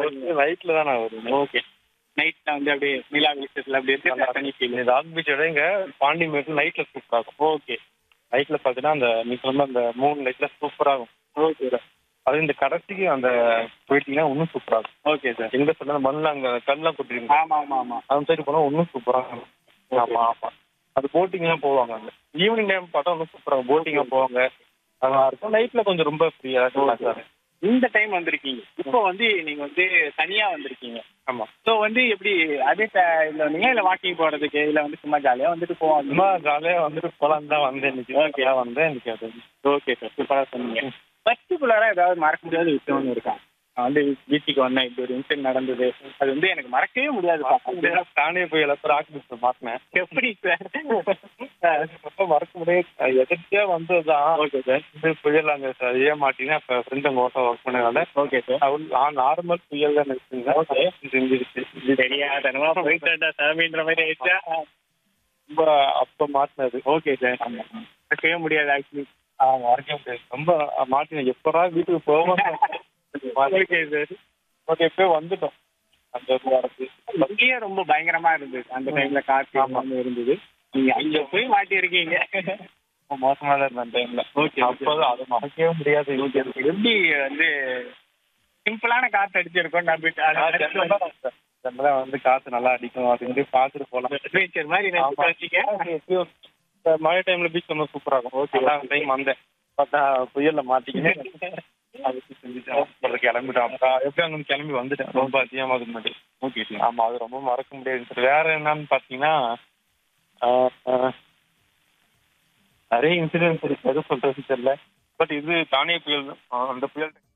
Mostly நைட்ல தான் நான் வருவேன் ஓகே நைட்ல வந்து அப்படியே நிலா வெளிச்சத்துல அப்படி இருக்கு தனி ஃபீல் ராக் பீச் விட இங்க பாண்டி மேட்டு நைட்ல சூப்பரா இருக்கும் ஓகே நைட்ல பாத்தீங்கன்னா அந்த நீ சொன்ன அந்த மூணு லைட்ல சூப்பரா இருக்கும் ஓகே அது இந்த கடைசிக்கு அந்த போயிட்டீங்கன்னா இன்னும் சூப்பரா இருக்கும் ஓகே சார் எங்க சொன்ன அந்த மண்ணில் அங்க கல்லாம் கொட்டிருங்க ஆமா ஆமா ஆமா அந்த சைடு போனா இன்னும் சூப்பரா இருக்கும் ஆமா ஆமா அது போட்டிங்லாம் போவாங்க அங்க ஈவினிங் டைம் பார்த்தா இன்னும் சூப்பரா இருக்கும் போட்டிங்கா போவாங்க நல்லா இருக்கும் நைட்ல கொஞ்சம் ரொம்ப ஃப்ரீயா இருக்கும் இந்த டைம் வந்திருக்கீங்க இப்போ வந்து நீங்க வந்து தனியா வந்திருக்கீங்க ஆமா ஸோ வந்து எப்படி அதே ட- இல்ல நீங்க இல்ல வாக்கிங் போறதுக்கு இல்ல வந்து சும்மா ஜாலியா வந்துட்டு போவாங்க சும்மா ஜாலியா வந்துட்டு போலாம் தான் வந்தேன் இன்னைக்கு ஓகே வந்தேன் இன்னைக்கு அது ஓகே சார் சூப்பரா சொன்னீங்க பர்டிகுலரா ஏதாவது மறக்க முடியாத விஷயம்னு இருக்கா நான் வந்து பீச்சுக்கு வந்தேன் இப்படி ஒரு இன்சிடென்ட் நடந்தது அது வந்து எனக்கு மறக்கவே முடியாது தானே போய் எல்லாத்தையும் ராக் பீச் மாட்டினேன் எப்படி சார் ரொம்ப மறக்க முடியாது எதிர்த்தியா வந்ததுதான் ஓகே சார் இது புயல் அங்க சரியா மாட்டீங்கன்னா இப்ப ஃப்ரெண்ட் அங்க ஓட்ட ஒர்க் பண்ணனால ஓகே சார் நார்மல் புயல் தான் இருக்குங்க Okay. செஞ்சிருச்சு தெரியாதனமா போயிட்டு சாமின்ற மாதிரி ஆயிடுச்சா ரொம்ப அப்ப மாட்டினது ஓகே சார் மறக்கவே முடியாது ஆக்சுவலி மறக்க முடியாது ரொம்ப மாட்டினேன் எப்படா வீட்டுக்கு போவோம் ஓகே சார் ஓகே போய் வந்துட்டோம் அந்த வரது இங்கேயே ரொம்ப பயங்கரமா இருந்தது அந்த டைம்ல காற்று ஆமாம் இருந்தது நீங்க அங்க போய் மாட்டி இருக்கீங்க ரொம்ப மோசமா தான் இருந்த டைம்ல Okay, okay. அப்போதான் அதை மறக்கவே முடியாது எப்படி வந்து சிம்பிளான காத்து அடிச்சிருக்கோம் நம்பிட்டு ஜெனரலா வந்து காத்து நல்லா அடிக்கும் அது வந்து பார்த்துட்டு போலாம் அட்வென்ச்சர் மாதிரி நினைச்சு வச்சீங்க இந்த மழை டைம்ல பீச் ரொம்ப சூப்பரா இருக்கும் ஓகே டைம் வந்தேன் பார்த்தா புயல்ல மாட்டிக்கினேன் அதுக்கு செஞ்சுட்டு அப்புறம் கிளம்பிட்டோம் அப்புறம் எப்படி அங்க இருந்து கிளம்பி வந்துட்டேன் ரொம்ப அதிகமா அது முன்னாடி ஓகே ஆமா அது ரொம்ப மறக்க முடியாது சார் வேற என்னன்னு பாத்தீங்கன்னா ஆஹ், ஆஹ், நிறைய இன்சிடென்ட்ஸ் இருக்கு எது சொல்றது தெரியல பட் இது தானே புயல் தான். ஆஹ், அந்த புயல்